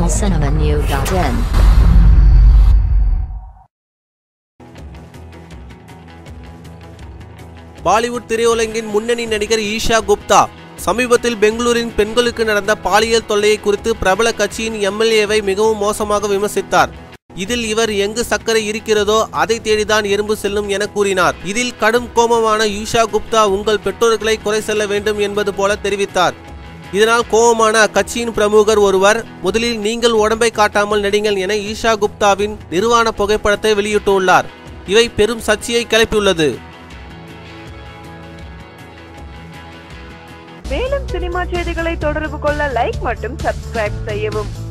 tamilcinemanew.in. Bollywood திரையுலகின் முன்னணி நடிகர் ஈஷா குப்தா சமீபத்தில் பெங்களூரின் பெண்களுக்கு நடந்த பாலியல் தொல்லையை குறித்து பிரபல கட்சியின் எம்எல்ஏவை மிகவும் மோசமாக விமர்சித்தார் இதில் இவர் எங்கு சர்க்கரை இருக்கிறதோ அதை தேடிதான் எறும்பு செல்லும் என கூறினார் இதில் கடும் கோபமான ஈஷா குப்தா உங்கள் பெற்றோர்களை குறை செல்ல வேண்டும் என்பது போல தெரிவித்தார் இதனால் கோபமான அக்கட்சியின் பிரமுகர் ஒருவர் முதலில் நீங்கள் உடம்பை காட்டாமல் நடிங்கள் என ஈஷா குப்தாவின் நிர்வாண புகைப்படத்தை வெளியிட்டுள்ளார் இவை பெரும் சர்ச்சையை கிளப்பியுள்ளது மேலும் சினிமா செய்திகளை தொடர்பு கொள்ள லைக் மற்றும் சப்ஸ்கிரைப் செய்யவும்